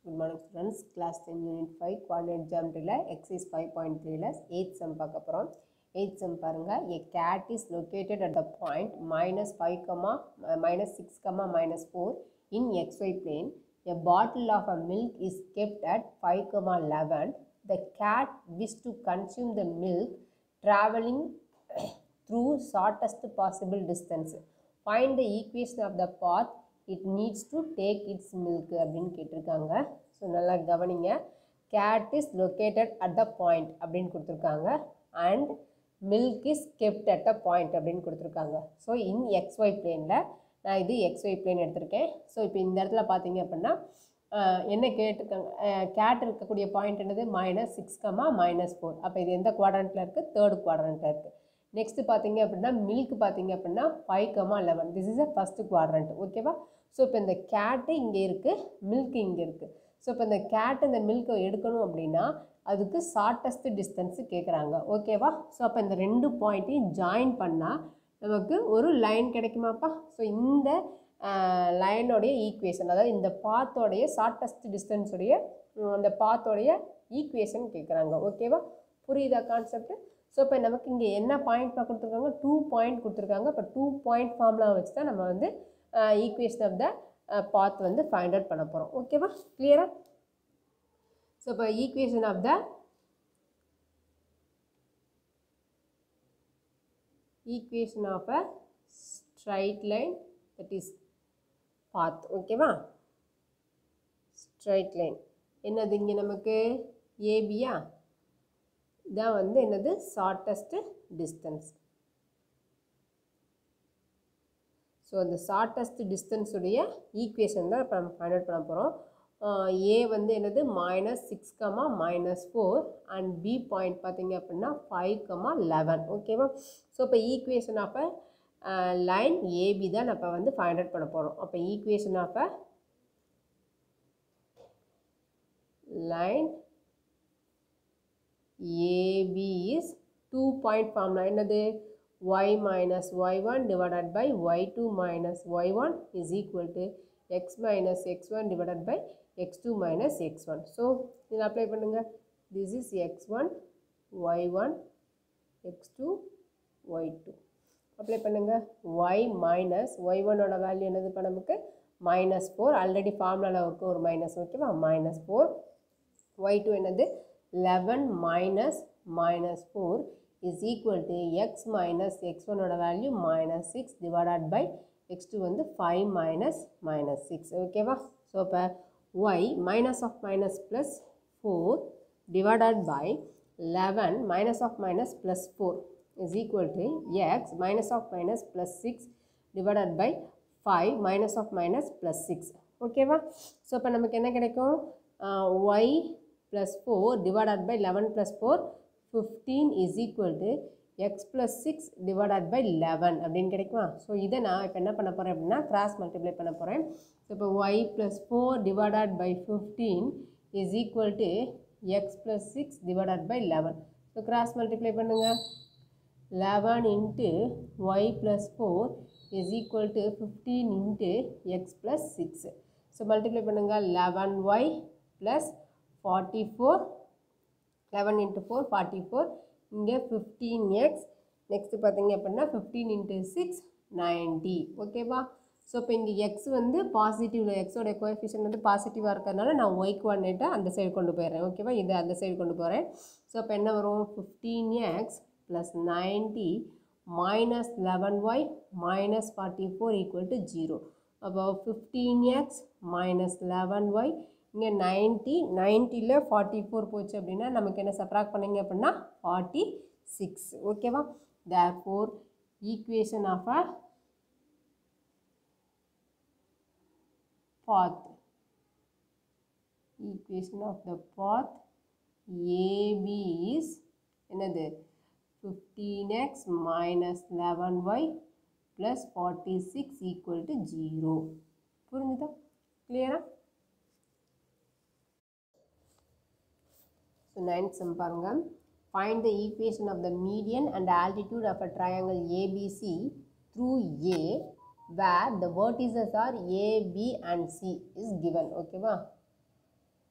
Good morning students class ten unit five coordinate ஜாமெட்ரியில் exercise five point த்ரீல eight sum பார்க்க போகிறோம் eight sum பாருங்கள் a cat is located at the point minus five comma minus six comma minus four in X Y plane a bottle of a milk is kept at five comma eleven the cat wish to consume the milk travelling through shortest possible distance. Find the equation of the path it needs to take its milk அப்படின்னு கேட்டிருக்காங்க so நல்லா கவனிங்க cat is located at the point அப்படின்னு கொடுத்துருக்காங்க and milk is kept at a point அப்படின்னு கொடுத்துருக்காங்க so in xy பிளேனில் நான் இது xy பிளேன் எடுத்திருக்கேன் ஸோ இப்போ இந்த இடத்துல பார்த்தீங்க அப்படின்னா ஆஹ் என்ன கேட்டிருக்காங்க கேட் இருக்கக்கூடிய பாயிண்ட் என்னது minus six comma minus four அப்போ இது எந்த குவாட்ரண்ட்டில் இருக்குது தேர்ட் குவாட்ரண்ட்டில் இருக்குது நெக்ஸ்ட் பார்த்தீங்க அப்படின்னா மில்க் பார்த்தீங்க அப்படின்னா five comma eleven this is a first quadrant ஓகேவா ஸோ இப்போ இந்த கேட்டு இங்கே இருக்குது மில்க் இங்கே இருக்குது ஸோ இப்போ இந்த கேட் இந்த மில்க்கை எடுக்கணும் அப்படின்னா அதுக்கு ஷார்ட்டஸ்ட் டிஸ்டன்ஸு கேட்குறாங்க ஓகேவா ஸோ அப்போ இந்த ரெண்டு பாயிண்ட்டையும் ஜாயின் பண்ணால் நமக்கு ஒரு லைன் கிடைக்குமாப்பா ஸோ இந்த லைனோடைய ஈக்குவேஷன் அதாவது இந்த பாத்தோடைய ஷார்ட்டஸ்ட் டிஸ்டன்ஸுடைய அந்த பாத்தோடைய ஈக்குவேஷன் கேட்குறாங்க ஓகேவா புரியுதா கான்செப்ட் ஸோ இப்போ நமக்கு இங்கே என்ன பாயிண்ட் கொடுத்துருக்காங்க டூ பாயிண்ட் கொடுத்துருக்காங்க இப்போ டூ பாயிண்ட் ஃபார்முலா வச்சு தான் நம்ம வந்து ஈக்குவேஷன் ஆஃப் த பாத் வந்து ஃபைண்ட் அவுட் பண்ண போகிறோம் ஓகேவா கிளியரா ஸோ இப்போ equation of the equation of a straight line that is path ஓகேவா ஸ்ட்ரைட் லைன் என்னது இங்கே நமக்கு ஏபியா இதான் வந்து என்னது ஷார்ட்டஸ்ட்டு டிஸ்டன்ஸ் ஸோ அந்த ஷார்ட்டஸ்ட் டிஸ்டன்ஸுடைய ஈக்குவேஷன் தான் இப்போ நம்ம ஃபைண்ட் அவுட் பண்ண போகிறோம் ஏ வந்து என்னது minus six comma minus four and B point பார்த்தீங்க அப்படின்னா ஃபைவ் கமா லெவன் ஓகேவா ஸோ இப்போ equation of a line AB தான் நம்ம வந்து ஃபைண்ட் அவுட் பண்ண போகிறோம் அப்போ equation of a line AB is 2 point formula என்னது y minus y1 divided by y2 minus y1 is equal to x minus x1 divided by x2 minus x1 so இதில் apply பண்ணுங்க this is x1 y1 x2 y2 apply பண்ணுங்க y minus y1 ஓட value என்னது இப்போ நமக்கு minus four already ஃபார்முலாவில் இருக்கும் ஒரு மைனஸ் ஓகேவா மைனஸ் ஃபோர் ஒய் டூ என்னது eleven minus minus four is equal to X minus X ஒனோட value minus six divided by X two வந்து ஃபைவ் மைனஸ் மைனஸ் சிக்ஸ் ஓகேவா ஸோ இப்போ Y minus of minus plus four divided by eleven minus of minus plus four is equal to X minus of minus plus six divided by five minus of minus plus six ஓகேவா so இப்போ நமக்கு என்ன கிடைக்கும் Y plus 4 divided by 11 plus 4 15 is equal to x plus 6 divided by 11 அப்படின்னு கிடைக்குமா so இதை நான் இப்போ என்ன பண்ண போகிறேன் அப்படின்னா கிராஸ் மல்டிப்ளை பண்ண போகிறேன் ஸோ இப்போ y plus 4 divided by 15 is equal to x plus 6 divided by 11 so cross multiply பண்ணுங்க 11 into y plus 4 is equal to 15 into x plus 6 so multiply பண்ணுங்க 11y plus 44 11 into 4 44 இங்கே 15x next பார்த்தீங்க அப்படின்னா 15 into 6 90 ஓகேவா so இப்போ இங்கே X வந்து பாசிட்டிவில் எக்ஸோட கோஎஃபிஷியன் வந்து பாசிட்டிவாக இருக்கிறதுனால நான் ஒய் கோஆர்டினேட்டை அந்த சைடு கொண்டு போயிடுறேன் ஓகேவா இது அந்த சைடு கொண்டு போகிறேன் ஸோ இப்போ என்ன வரும் fifteen X plus ninety minus eleven Y minus forty four equal to zero அப்போ fifteen X minus eleven Y இங்கே நைன்ட்டி நைன்ட்டியில் ஃபார்ட்டி ஃபோர் போச்சு அப்படின்னா நமக்கு என்ன சப்ராக்ட் பண்ணிங்க அப்படின்னா ஃபார்ட்டி சிக்ஸ் ஓகேவா therefore equation of a path equation of the path AB is என்னது 15x minus 11y plus 46 equal to 0 புரிஞ்சுதா கிளியரா ஸோ நைன்த் சம் பாருங்க find the equation of the median and altitude of a triangle ABC through A where the vertices are A, B and C is given ஓகேவா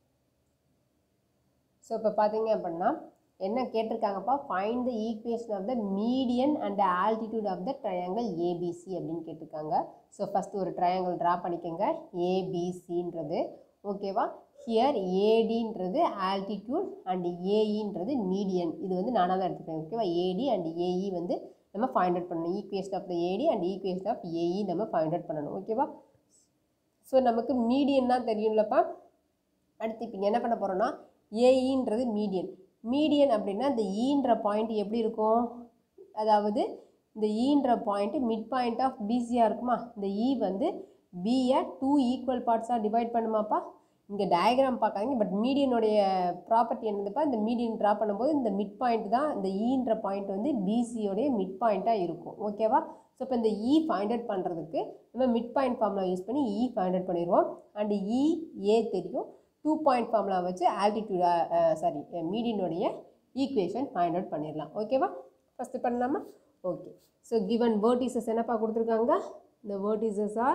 so இப்போ பார்த்தீங்க அப்படின்னா என்ன கேட்டிருக்காங்கப்பா find the equation of the median and altitude of the triangle ABC அப்படின்னு கேட்டிருக்காங்க so first ஒரு triangle draw பண்ணிக்கோங்க ஏபிசின்றது ஓகேவா ஹியர் ஏடின்றது ஆல்டிடியூட் அண்ட் ஏஇன்றது மீடியன் இது வந்து நானாக தான் எடுத்துக்கிறேன் ஓகேவா ஏடி அண்ட் ஏஇ வந்து நம்ம ஃபைண்ட் அவுட் பண்ணணும் equation of the AD and equation of AE நம்ம ஃபைண்ட் அவுட் பண்ணணும் ஓகேவா ஸோ நமக்கு மீடியன் தான் தெரியும்லப்பா அடுத்து இப்போ என்ன பண்ண போகிறோன்னா ஏஇன்றது மீடியன் மீடியன் அப்படின்னா இந்த ஈன்ற பாயிண்ட் எப்படி இருக்கும் அதாவது இந்த ஈன்ற பாயிண்ட் மிட் பாயிண்ட் ஆஃப் பிசியாக இருக்குமா இந்த இ வந்து பியை டூ ஈக்குவல் பார்ட்ஸாக டிவைட் பண்ணுமாப்பா இங்கே டயக்ராம் பார்க்காதீங்க பட் மீடியனுடைய ப்ராப்பர்ட்டி என்னதுப்பா இந்த மீடியன் ட்ரா பண்ணும்போது இந்த மிட் பாயிண்ட் தான் இந்த ஈன்ற பாயிண்ட் வந்து பிசியோடைய மிட் பாயிண்ட்டாக இருக்கும் ஓகேவா ஸோ இப்போ இந்த இ ஃபைண்ட் அவுட் பண்ணுறதுக்கு நம்ம மிட் பாயிண்ட் ஃபார்முலா யூஸ் பண்ணி இ ஃபைண்ட் அவுட் பண்ணிடுவோம் அண்ட் இ ஏ தெரியும் டூ பாயிண்ட் ஃபார்முலா வச்சு ஆல்டிடியூடா சாரி மீடியனுடைய ஈக்குவேஷன் ஃபைண்ட் அவுட் பண்ணிடலாம் ஓகேவா ஃபஸ்ட்டு பண்ணலாமா ஓகே ஸோ கிவன் வேர்டிசஸ் என்னப்பா கொடுத்துருக்காங்க இந்த vertices are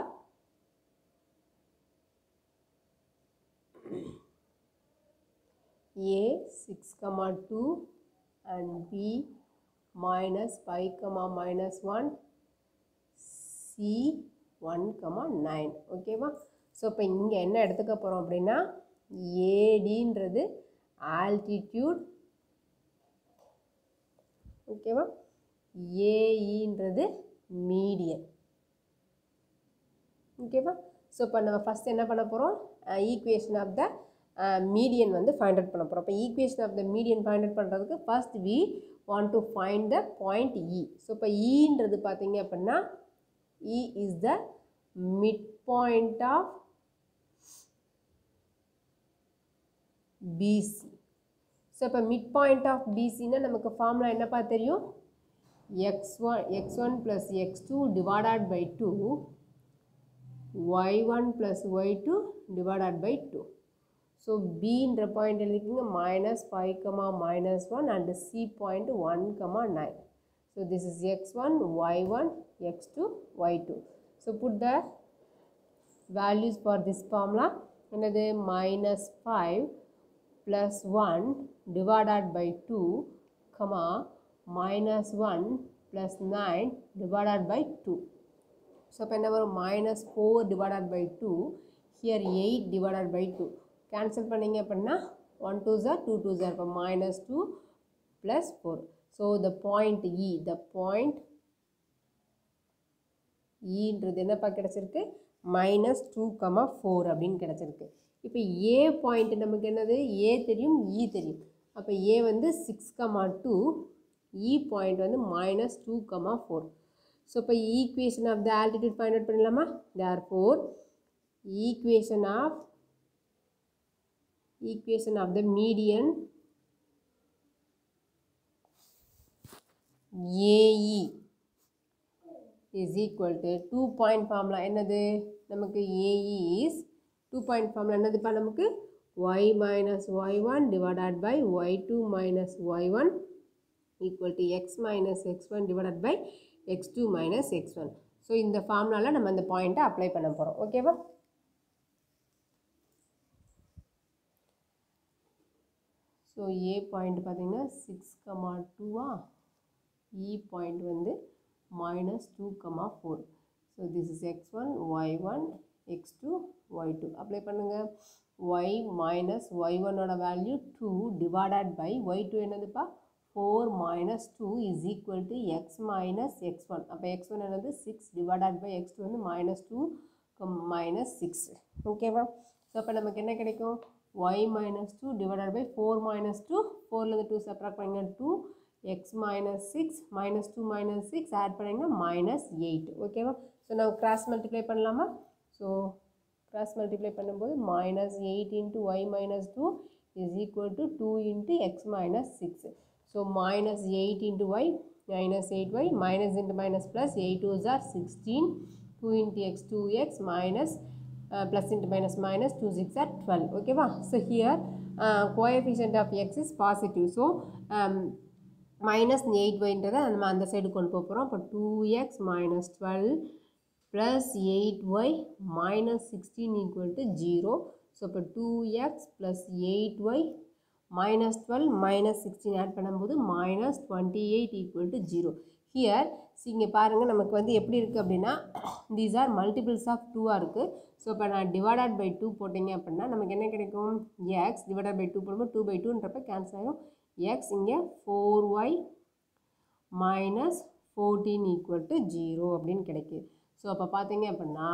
A 6 comma 2 and B minus 5 comma minus 1 C 1 comma 9 ஓகேவா ஸோ இப்போ இங்கே என்ன எடுத்துக்க போகிறோம் அப்படின்னா ஏடின்றது ஆல்டிடியூட் ஓகேவா ஏஇன்றது மீடியன் ஓகேவா ஸோ இப்போ நம்ம ஃபஸ்ட் என்ன பண்ண போகிறோம் ஈக்குவேஷன் ஆஃப் த மீடியன் வந்து ஃபைண்ட் அவுட் பண்ண போகிறோம் இப்போ equation of the median find out பண்ணுறதுக்கு first we want to find the point E so இப்போ ஈன்றது பார்த்தீங்க அப்படின்னா E is the mid point of BC so இப்போ மிட் பாயிண்ட் ஆஃப் பிசின்னா நமக்கு ஃபார்முலா என்னப்பா தெரியும் X one X one plus X two divided by two Y one plus Y two divided by two so பின்ற point எழுதிக்கிங்க minus five comma minus one and C point one comma nine so this is X one Y one X two Y two so put the values for this formula என்னது minus five plus one divided by two comma minus one plus nine divided by two so இப்போ என்ன வரும் minus four divided by two here eight divided by two cancel பண்ணிங்க அப்படின்னா one two ஜார் two two jar இப்போ minus two plus four so the point E the point ஈன்றது என்னப்பா கிடச்சிருக்கு மைனஸ் டூ கமா ஃபோர் அப்படின்னு கிடச்சிருக்கு இப்போ ஏ பாயிண்ட் நமக்கு என்னது ஏ தெரியும் இ தெரியும் அப்போ ஏ வந்து six comma two E point வந்து minus two comma four so இப்போ equation of the altitude find out பண்ணலாமா therefore equation of equation of the median AE is equal to 2 point formula என்னது நமக்கு AE is 2 point formula என்னதுப்பா நமக்கு y minus y1 divided by y2 minus y1 equal to x minus x1 divided by x2 minus x1 so இந்த ஃபார்முலாவில் நம்ம அந்த பாயிண்ட்டை apply பண்ண போகிறோம் ஓகேவா ஸோ ஏ பாயிண்ட் பார்த்தீங்கன்னா சிக்ஸ் கமா டூவா இ பாயிண்ட் வந்து minus 2 comma 4 so this is x1 y1 x2 y2 apply பண்ணுங்க y minus y1 ஓட value 2 divided by y2 என்னதுப்பா 4 minus 2 is equal to x minus x1 அப்போ x1 என்னது 6 divided by x2 வந்து minus 2 minus 6 ஓகேவா so அப்போ நமக்கு என்ன கிடைக்கும் y minus 2 divided by 4 minus 2 4லேருந்து 2 subtract பண்ணுங்க 2 X minus six minus two minus six add பண்ணிங்கன்னா மைனஸ் எயிட் ஓகேவா ஸோ நம்ம கிராஸ் மல்டிப்ளை பண்ணலாமா ஸோ கிராஸ் மல்டிப்ளை பண்ணும்போது minus eight into Y minus two is equal to two into X minus six so minus eight into Y minus eight Y minus into minus plus eight two's are sixteen two into X two X minus plus into minus minus two six are twelve ஓகேவா so here coefficient of X is positive so minus eight ஒய்ன்றதை நம்ம அந்த side கொண்டு போக போகிறோம் அப்போ two X minus twelve plus eight Y minus sixteen equal to zero so இப்போ two X plus eight Y minus twelve minus sixteen add பண்ணும்போது minus twenty eight equal to zero here இங்கே பாருங்கள் நமக்கு வந்து எப்படி இருக்குது அப்படின்னா தீஸ் ஆர் மல்டிபிள்ஸ் ஆஃப் டூவாக இருக்குது ஸோ இப்போ நான் டிவைடட் பை டூ போட்டிங்க அப்படின்னா நமக்கு என்ன கிடைக்கும் எக்ஸ் டிவைடட் பை டூ போடும்போது டூ பை டூன்றப்ப கேன்சல் ஆகிடும் எக்ஸ் இங்கே four Y minus fourteen equal to zero அப்படின்னு கிடைக்குது ஸோ அப்போ பார்த்தீங்க அப்படின்னா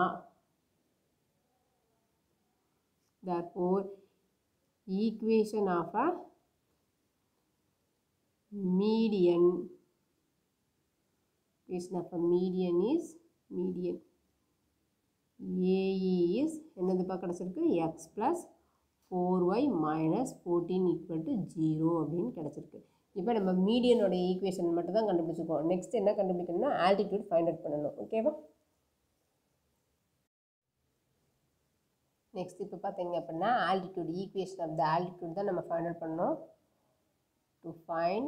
therefore equation of a median equation of a median is median AE is என்னதுப்பா கிடச்சிருக்கு X plus four Y minus fourteen equal to zero அப்படின்னு கிடச்சிருக்கு இப்போ நம்ம மீடியனோட ஈக்குவேஷன் மட்டும் தான் கண்டுபிடிச்சிருக்கோம் நெக்ஸ்ட் என்ன கண்டுபிடிக்கணும்னா ஆல்டிடியூட் ஃபைண்ட் அவுட் பண்ணணும் ஓகேவா நெக்ஸ்ட் இப்போ பார்த்தீங்க அப்படின்னா altitude equation of the altitude தான் நம்ம ஃபைண்ட் அவுட் பண்ணோம் to find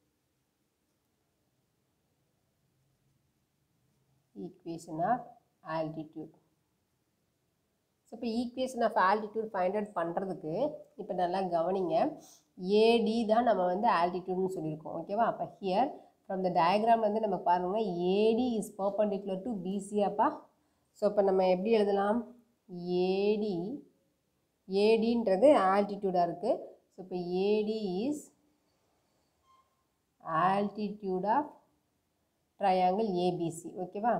equation of altitude so இப்போ equation of altitude find out பண்ணுறதுக்கு இப்போ நல்லா கவனிங்க ஏடி தான் நம்ம வந்து ஆல்டிடியூட்னு சொல்லியிருக்கோம் ஓகேவா அப்போ ஹியர் ஃப்ரம் த டயக்ராம் வந்து நம்ம பாருங்கள் ஏடி இஸ் பர்பண்டிகுலர் டு பிசியாப்பா ஸோ இப்போ நம்ம எப்படி எழுதலாம் ஏடி ஏடின்றது ஆல்டிடியூடாக இருக்குது ஸோ இப்போ AD is altitude of triangle ABC ஓகேவா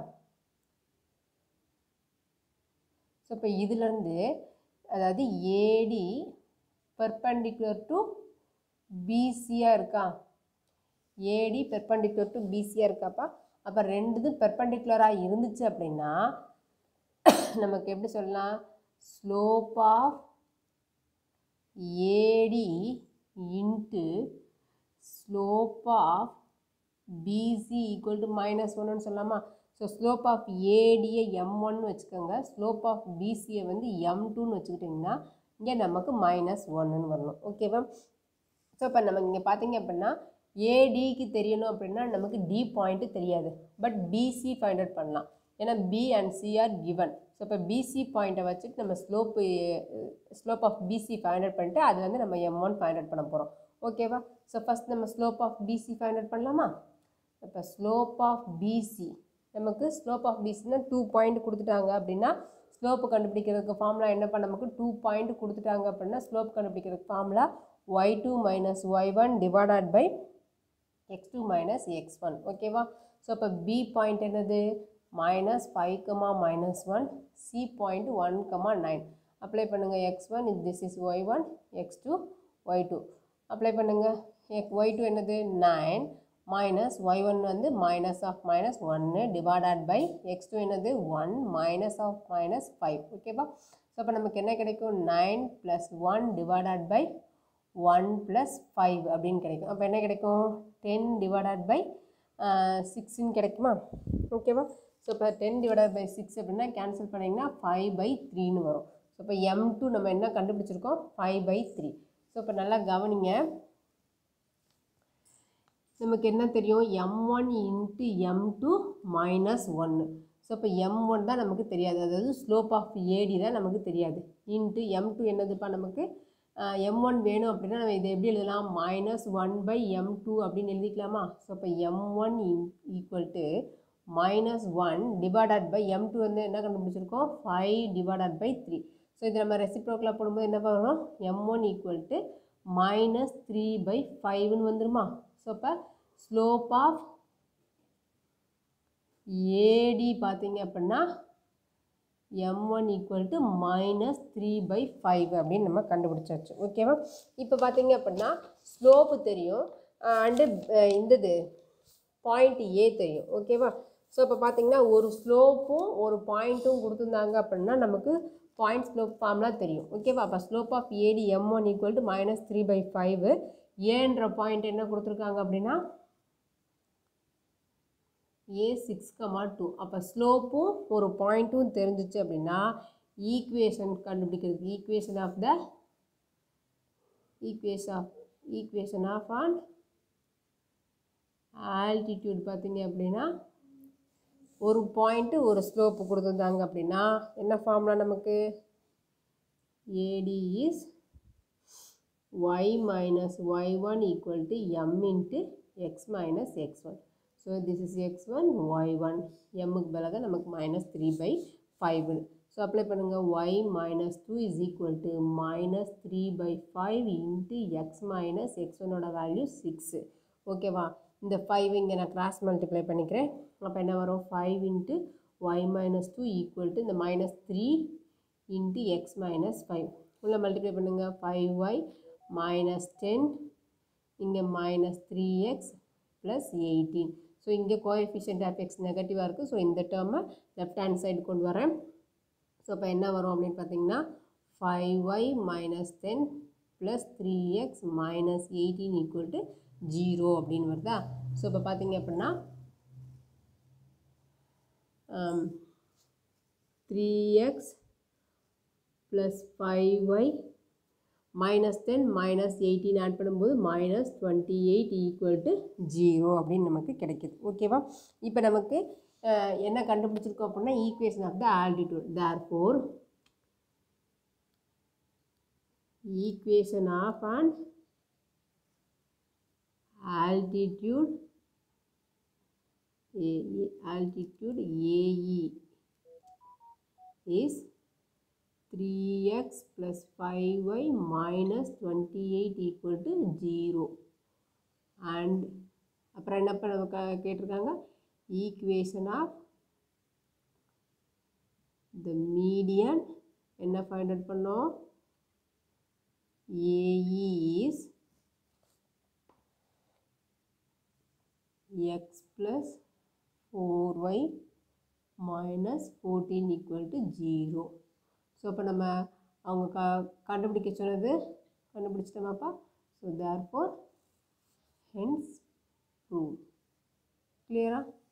ஸோ இப்போ இதுலேருந்து அதாவது ஏடி பெர்பண்டிகுலர் டு பிசியாக இருக்கா ஏடி பெர்பண்டிகுலர் டு பிசியாக இருக்காப்பா அப்போ ரெண்டுது பெர்பண்டிகுலராக இருந்துச்சு அப்படின்னா நமக்கு எப்படி சொல்லலாம் slope of AD into slope of BC equal to minus ஒன்னு சொல்லலாமா ஸோ ஸ்லோப் ஆஃப் ஏடியை எம் ஒன்னு வச்சுக்கோங்க ஸ்லோப் ஆஃப் பிசியை வந்து எம் டூன்னு வச்சுக்கிட்டிங்கன்னா இங்கே நமக்கு மைனஸ் ஒன்றுன்னு வரணும் ஓகேவா ஸோ இப்போ நம்ம இங்கே பார்த்தீங்க அப்படின்னா ஏடிக்கு தெரியணும் அப்படின்னா நமக்கு டி பாயிண்ட்டு தெரியாது பட் பிசி ஃபைண்ட் அவுட் பண்ணலாம் ஏன்னா B and C are given so இப்போ பிசி பாயிண்ட்டை வச்சுட்டு நம்ம slope slope of BC find out பண்ணிட்டு அது வந்து நம்ம எம் ஒன் ஃபைண்ட் அவுட் பண்ண போகிறோம் ஓகேவா ஸோ ஃபஸ்ட் நம்ம slope of BC find out பண்ணலாமா இப்போ ஸ்லோப் ஆஃப் பிசி நமக்கு ஸ்லோப் ஆஃப் பிசினா டூ பாயிண்ட் கொடுத்துட்டாங்க அப்படின்னா ஸ்லோப்பு கண்டுபிடிக்கிறதுக்கு ஃபார்முலா என்னப்பா நமக்கு டூ பாயிண்ட் கொடுத்துட்டாங்க அப்படின்னா ஸ்லோப் கண்டுபிடிக்கிறதுக்கு formula Y two minus Y one divided by X two minus X one ஓகேவா ஸோ இப்போ பி பாயிண்ட் என்னது minus five comma minus one C point one comma nine apply பண்ணுங்கள் X one this is Y one X two Y two apply பண்ணுங்கள் X Y two என்னது nine minus Y one வந்து minus of minus ஒன்று divided by X two என்னது one minus of minus five ஓகேவா so அப்போ நமக்கு என்ன கிடைக்கும் nine plus one divided by one plus five அப்படின்னு கிடைக்கும் அப்போ என்ன கிடைக்கும் டென் டிவைடட் பை சிக்ஸ்ன்னு கிடைக்குமா ஓகேவா ஸோ இப்போ டென் டிவைடட் பை சிக்ஸ் அப்படின்னா கேன்சல் பண்ணிங்கன்னா ஃபைவ் பை த்ரீன்னு வரும் ஸோ இப்போ எம் டூ நம்ம என்ன கண்டுபிடிச்சிருக்கோம் ஃபைவ் பை த்ரீ ஸோ இப்போ நல்லா கவனிங்க நமக்கு என்ன தெரியும் M one into M two minus ஒன்று ஸோ இப்போ எம் ஒன் தான் நமக்கு தெரியாது அதாவது ஸ்லோப் ஆஃப் ஏடி தான் நமக்கு தெரியாது இன்ட்டு எம் டூ என்னதுப்பா நமக்கு எம் ஒன் வேணும் அப்படின்னா நம்ம இதை எப்படி எழுதலாம் minus one by M two அப்படின்னு எழுதிக்கலாமா ஸோ இப்போ M one in equal to minus one divided by M two வந்து என்ன கண்டுபிடிச்சிருக்கோம் five divided by three so இது நம்ம ரெசிப்ரோக்கில் போடும்போது என்ன பண்ணணும் M one equal to minus three by ஃபைவ்னு வந்துருமா ஸோ இப்போ ஸ்லோப் ஆஃப் ஏடி பார்த்தீங்க அப்படின்னா M one equal to minus three by five அப்படின்னு நம்ம கண்டுபிடிச்சாச்சு ஓகேவா இப்போ பார்த்தீங்க அப்படின்னா ஸ்லோப்பு தெரியும் அண்டு இந்தது பாயிண்ட் ஏ தெரியும் ஓகேவா ஸோ இப்போ பார்த்தீங்கன்னா ஒரு ஸ்லோப்பும் ஒரு பாயிண்ட்டும் கொடுத்துருந்தாங்க அப்படின்னா நமக்கு பாயிண்ட் ஸ்லோப் ஃபார்ம்லாம் தெரியும் ஓகேவா அப்போ slope of AD M one equal to minus three by five ஏன்ற பாயிண்ட் என்ன கொடுத்துருக்காங்க அப்படின்னா ஏ சிக்ஸ் கமா டூ அப்போ ஸ்லோப்பும் ஒரு பாயிண்ட்டும் தெரிஞ்சிச்சு அப்படின்னா ஈக்குவேஷன் கண்டுபிடிக்கிறதுக்கு equation of the equation of equation of on altitude பார்த்தீங்க அப்படின்னா ஒரு பாயிண்ட்டு ஒரு ஸ்லோப்பு கொடுத்துருந்தாங்க அப்படின்னா என்ன ஃபார்முலா நமக்கு AD is y minus y1 equal to m into x minus x1. So this is x1, y1. mக்கு பதிலாக நமக்கு minus 3 by 5. So apply பண்ணுங்க y minus 2 is equal to minus 3 by 5 into x minus x1 ஓட value 6. ஓகேவா இந்த 5 இங்கே நான் cross multiply பண்ணிக்கிறேன் அப்போ என்ன வரும் 5 into y minus 2 equal to இந்த minus 3 into x minus 5 உள்ள மல்டிப்ளை பண்ணுங்க 5y minus 10 இங்கே minus 3x plus 18 ஸோ இங்கே கோஎஃபிஷியன்ட் ஆஃப் எக்ஸ் நெகட்டிவாக இருக்குது ஸோ இந்த டேர்மை லெஃப்ட் ஹேண்ட் சைடு கொண்டு வரேன் ஸோ அப்போ என்ன வரும் அப்படின்னு பார்த்தீங்கன்னா five y minus ten plus three x minus eighteen equal to zero அப்படின்னு வருதா ஸோ இப்போ பார்த்தீங்க அப்படின்னா three x plus five y minus ten minus eighteen add பண்ணும்போது minus twenty eight equal to zero அப்படின்னு நமக்கு கிடைக்கிது ஓகேவா இப்போ நமக்கு அஹ், என்ன கண்டுபிடிச்சிருக்கோம் அப்படின்னா equation of the altitude therefore equation of and altitude AE, altitude AE is 3x plus 5y minus 28 equal to 0 and அப்புறம் என்ன பண்ண க- கேட்டிருக்காங்க ஈக்குவேஷன் ஆஃப் த மீடியன் என்ன ஃபைண்ட் அவுட் பண்ணோம் AE is x plus 4y minus 14 equal to 0 so அப்போ நம்ம அவங்க க கண்டுபிடிக்க சொன்னது கண்டுபிடிச்சிட்டோமாப்பா so therefore hence prove கிளியரா